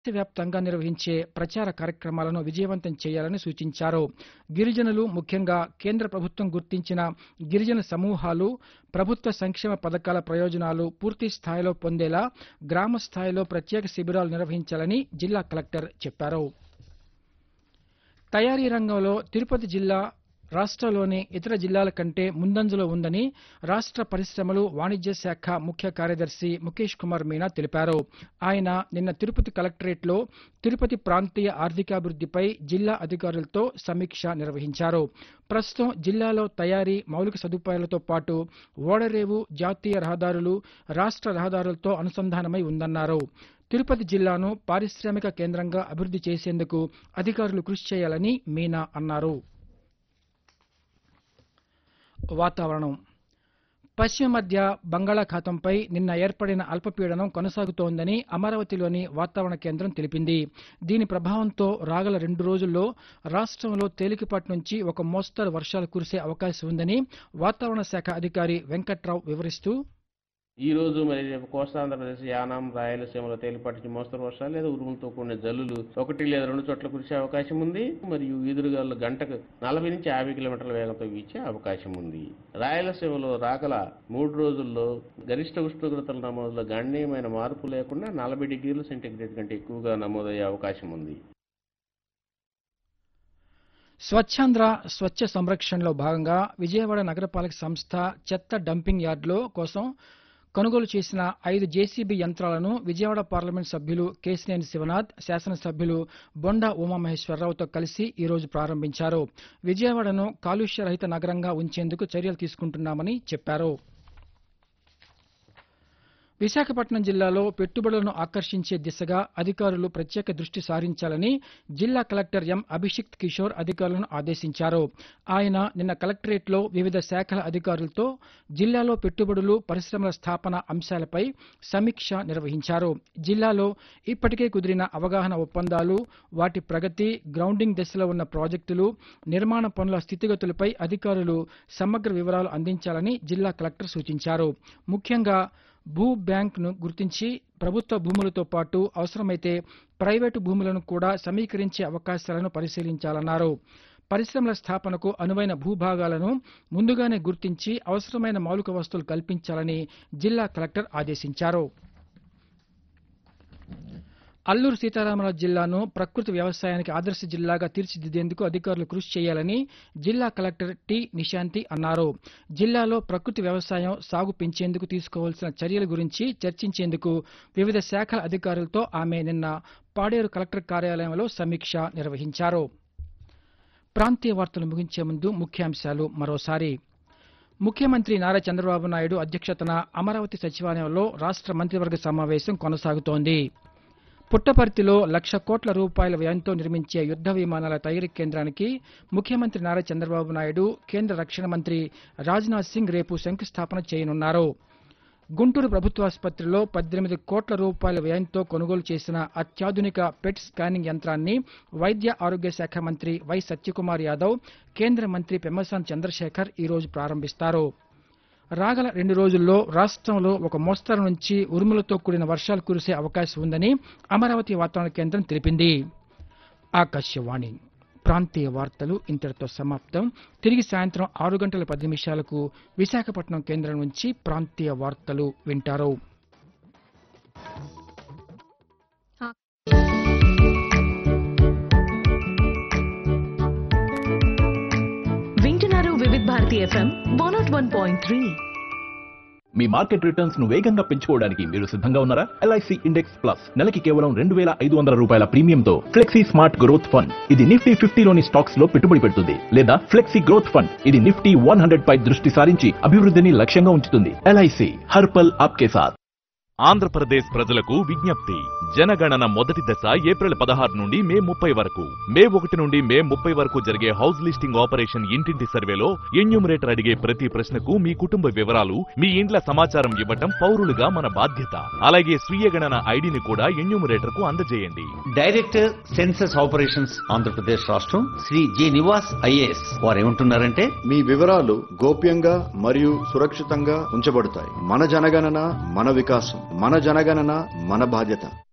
దేశవ్యాప్తంగా నిర్వహించే ప్రచార కార్యక్రమాలను విజయవంతం చేయాలని సూచించారు గిరిజనులు ముఖ్యంగా కేంద్ర ప్రభుత్వం గుర్తించిన గిరిజన సమూహాలు ప్రభుత్వ సంక్షేమ పథకాల ప్రయోజనాలు పూర్తి స్థాయిలో పొందేలా గ్రామ స్థాయిలో ప్రత్యేక శిబిరాలు నిర్వహించాలని జిల్లా కలెక్టర్ చెప్పారు తయారీ రంగంలో తిరుపతి జిల్లా రాష్ట్రంలోని ఇతర జిల్లాల కంటే ముందంజలో ఉందని రాష్ట్ర పరిశ్రమలు వాణిజ్య శాఖ ముఖ్య కార్యదర్శి ముఖేష్ కుమార్ మీనా తెలిపారు ఆయన నిన్న తిరుపతి కలెక్టరేట్లో తిరుపతి ప్రాంతీయ ఆర్థికాభివృద్ధిపై జిల్లా అధికారులతో సమీక్ష నిర్వహించారు ప్రస్తుతం జిల్లాలో తయారీ మౌలిక సదుపాయాలతో పాటు ఓడరేవు జాతీయ రహదారులు రాష్ట్ర రహదారులతో అనుసంధానమై ఉందన్నారు తిరుపతి జిల్లాను పారిశ్రామిక కేంద్రంగా అభివృద్ధి చేసేందుకు అధికారులు కృషి చేయాలని మీనా అన్నారు వాతావరణం పశ్చిమ మధ్య బంగాళాఖాతంపై నిన్న ఏర్పడిన అల్పపీడనం కొనసాగుతోందని అమరావతిలోని వాతావరణ కేంద్రం తెలిపింది దీని ప్రభావంతో రాగల రెండు రోజుల్లో రాష్ట్రంలో తేలికపాటి నుంచి ఒక మోస్తరు వర్షాలు కురిసే అవకాశం ఉందని వాతావరణ శాఖ అధికారి వెంకట్రావు వివరిస్తూ ఈ రోజు మరి రేపు కోస్తాంధ్రప్రదేశ్ యానాం రాయలసీమలో తేలిపాటి నుంచి మోస్తరు వర్షాలు లేదా ఉరుములతో కూడిన జల్లులు ఒకటి లేదా రెండు చోట్ల కురిసే అవకాశం ఉంది మరియు ఈదురుగాలు గంటకు నలభై నుంచి యాభై కిలోమీటర్ల వేగంతో వీచే అవకాశం ఉంది రాయలసీమలో రాగల మూడు రోజుల్లో గరిష్ట ఉష్ణోగ్రతల నమోదులో గణనీయమైన మార్పు లేకుండా నలభై డిగ్రీల సెంటీగ్రేడ్ కంటే ఎక్కువగా నమోదయ్యే అవకాశం ఉంది స్వచ్ఛాంధ్ర స్వచ్ఛ సంరక్షణలో భాగంగా విజయవాడ నగరపాలక సంస్థ చెత్త డంపింగ్ యార్డులో కోసం కొనుగోలు చేసిన ఐదు జేసీబీ యంత్రాలను విజయవాడ పార్లమెంట్ సభ్యులు కేసినేని శివనాథ్ శాసనసభ్యులు బొండా ఉమామహేశ్వరరావుతో కలిసి ఈ రోజు ప్రారంభించారు విజయవాడను కాలుష్య రహిత నగరంగా ఉంచేందుకు చర్యలు తీసుకుంటున్నామని చెప్పారు విశాఖపట్నం జిల్లాలో పెట్టుబడులను ఆకర్షించే దిశగా అధికారులు ప్రత్యేక దృష్టి సారించాలని జిల్లా కలెక్టర్ ఎం అభిషిక్త్ కిషోర్ అధికారులను ఆదేశించారు ఆయన నిన్న కలెక్టరేట్లో వివిధ శాఖల అధికారులతో జిల్లాలో పెట్టుబడులు పరిశ్రమల స్థాపన అంశాలపై సమీక్ష నిర్వహించారు జిల్లాలో ఇప్పటికే కుదిరిన అవగాహన ఒప్పందాలు వాటి ప్రగతి గ్రౌండింగ్ దశలో ఉన్న ప్రాజెక్టులు నిర్మాణ పనుల స్థితిగతులపై అధికారులు సమగ్ర వివరాలు అందించాలని జిల్లా కలెక్టర్ సూచించారు ముఖ్యంగా భూ బ్యాంక్ను గుర్తించి ప్రభుత్వ భూములతో పాటు అవసరమైతే ప్రైవేటు భూములను కూడా సమీకరించే అవకాశాలను పరిశీలించాలన్నారు పరిశ్రమల స్థాపనకు అనువైన భూభాగాలను ముందుగానే గుర్తించి అవసరమైన మౌలిక వస్తువులు కల్పించాలని జిల్లా కలెక్టర్ ఆదేశించారు అల్లూరు సీతారామరాజు జిల్లాను ప్రకృతి వ్యవసాయానికి ఆదర్శ జిల్లాగా తీర్చిదిద్దేందుకు అధికారులు కృషి చేయాలని జిల్లా కలెక్టర్ టి నిశాంతి అన్నారు జిల్లాలో ప్రకృతి వ్యవసాయం సాగు పెంచేందుకు తీసుకోవాల్సిన చర్యల గురించి చర్చించేందుకు వివిధ శాఖల అధికారులతో ఆమె నిన్న పాడేరు కలెక్టర్ కార్యాలయంలో సమీక్ష నిర్వహించారు ప్రాంతీయ వార్తలు ముగించే ముందు ముఖ్యాంశాలు మరోసారి ముఖ్యమంత్రి నారా చంద్రబాబు నాయుడు అధ్యక్షతన అమరావతి సచివాలయంలో రాష్ట్ర మంత్రివర్గ సమావేశం కొనసాగుతోంది పుట్టపర్తిలో లక్ష కోట్ల రూపాయల వ్యయంతో నిర్మించే యుద్ధ విమానాల తయారీ కేంద్రానికి ముఖ్యమంత్రి నారా చంద్రబాబు నాయుడు కేంద్ర రక్షణ మంత్రి రాజ్నాథ్ సింగ్ రేపు శంకుస్థాపన చేయనున్నారు గుంటూరు ప్రభుత్వాసుపత్రిలో పద్దెనిమిది కోట్ల రూపాయల వ్యయంతో కొనుగోలు చేసిన అత్యాధునిక పెట్ స్కానింగ్ యంత్రాన్ని వైద్య ఆరోగ్య శాఖ మంత్రి వై సత్యకుమార్ యాదవ్ కేంద్ర మంత్రి పెమ్మసాని చంద్రశేఖర్ ఈ రోజు ప్రారంభిస్తారు రాగల రెండు రోజుల్లో రాష్ట్రంలో ఒక మోస్తరు నుంచి ఉరుములతో కూడిన వర్షాలు కురిసే అవకాశం ఉందని అమరావతి వాతావరణ కేంద్రం తెలిపింది ఆకాశవాణి ప్రాంతీయ వార్తలు ఇంతటితో సమాప్తం తిరిగి సాయంత్రం ఆరు గంటల పది నిమిషాలకు విశాఖపట్నం కేంద్రం నుంచి ప్రాంతీయ వార్తలు వింటారు వింటున్నారు Vividh Bharati F M one naught one point three మీ మార్కెట్ రిటర్న్స్ ను వేగంగా పెంచుకోవడానికి మీరు సిద్ధంగా ఉన్నారా ఎల్ఐసి ఇండెక్స్ ప్లస్ నెలకి కేవలం రెండు వేల ఐదు వందల రూపాయల ప్రీమియంతో ఫ్లెక్సీ స్మార్ట్ గ్రోత్ ఫండ్ ఇది నిఫ్టీ ఫిఫ్టీలోని స్టాక్స్ లో పెట్టుబడి పెడుతుంది లేదా ఫ్లెక్సీ గ్రోత్ ఫండ్ ఇది నిఫ్టీ వన్ హండ్రెడ్ పై దృష్టి సారించి అభివృద్ధిని లక్ష్యంగా ఉంచుతుంది ఎల్ఐసి హర్పల్ ఆప్కే సాథ్ ఆంధ్రప్రదేశ్ ప్రజలకు విజ్ఞప్తి జనగణన మొదటి దశ ఏప్రిల్ పదహారు నుండి మే ముప్పై వరకు మే ఒకటి నుండి మే ముప్పై వరకు జరిగే హౌస్ లిస్టింగ్ ఆపరేషన్ ఇంటింటి సర్వేలో ఎన్యూమరేటర్ అడిగే ప్రతి ప్రశ్నకు మీ కుటుంబ వివరాలు మీ ఇండ్ల సమాచారం ఇవ్వటం పౌరులుగా మన బాధ్యత అలాగే స్వీయ గణన ఐడిని కూడా ఎన్యూమరేటర్ కు అందజేయండి డైరెక్టర్ సెన్సస్ ఆపరేషన్స్ ఆంధ్రప్రదేశ్ రాష్ట్రం శ్రీ జి నివాస్ ఐఏఎస్ వారు ఏమంటున్నారంటే మీ వివరాలు గోప్యంగా మరియు సురక్షితంగా ఉంచబడతాయి మన జనగణన మన వికాసం మన జనగణన మన బాధ్యత